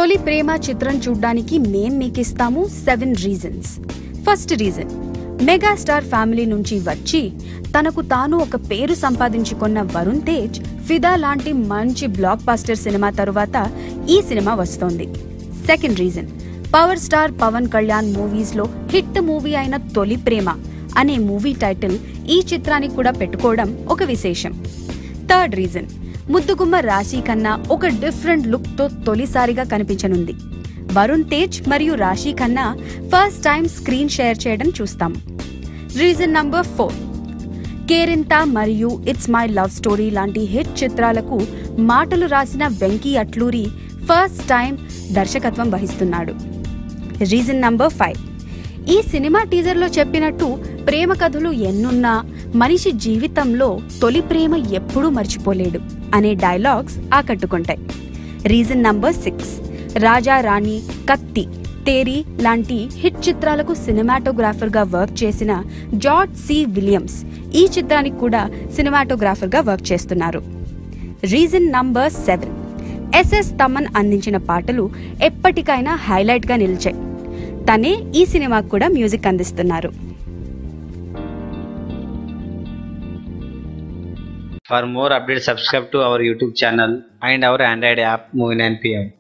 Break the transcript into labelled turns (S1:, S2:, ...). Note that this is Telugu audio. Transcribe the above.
S1: తొలి ప్రేమ చిత్రం చూడ్డానికి మేం మీకిస్తాము seven reasons first reason megastar family నుంచి వచ్చి తనకు తాను ఒక పేరు సంపాదించుకున్న వరుణ్ తేజ్ ఫిదా లాంటి మంచి బ్లాక్ బాస్టర్ సినిమా తరువాత ఈ సినిమా వస్తోంది second reason power star Pavan Kalyan movies లో హిట్ మూవీ అయిన తొలి ప్రేమ అనే మూవీ టైటిల్ ఈ చిత్రానికి కూడా పెట్టుకోవడం ఒక విశేషం థర్డ్ రీజన్ ముద్దుగుమ్మ రాశి ఖన్నా ఒక డిఫరెంట్ లుక్ తో తొలిసారిగా కనిపించనుంది వరుణ్ తేజ్ మరియు Raashi Khanna first time screen share చేయడం చూస్తాం రీజన్ నంబర్ ఫోర్ కేరింత మరియు ఇట్స్ మై లవ్ స్టోరీ లాంటి హిట్ చిత్రాలకు మాటలు రాసిన వెంకీ అట్లూరి ఫస్ట్ టైం దర్శకత్వం వహిస్తున్నాడు రీజన్ నంబర్ ఫైవ్ ఈ సినిమా టీజర్లో చెప్పినట్టు ప్రేమ కథలు ఎన్నున్నా మనిషి జీవితంలో తొలి ప్రేమ ఎప్పుడూ మర్చిపోలేడు అనే డైలాగ్స్ ఆకట్టుకుంటాయి reason number six Raja Rani Kaththi Theri లాంటి హిట్ చిత్రాలకు సినిమాటోగ్రాఫర్ గా వర్క్ చేసిన జార్జ్ సి విలియమ్స్ ఈ చిత్రానికి కూడా సినిమాటోగ్రాఫర్ గా వర్క్ చేస్తున్నారు reason number seven SS Thaman అందించిన పాటలు ఎప్పటికైనా హైలైట్ గా నిలిచాయి తనే ఈ సినిమాకు కూడా మ్యూజిక్ అందిస్తున్నారు
S2: For more updates, subscribe to our YouTube channel and our Android app Movie 9 PM.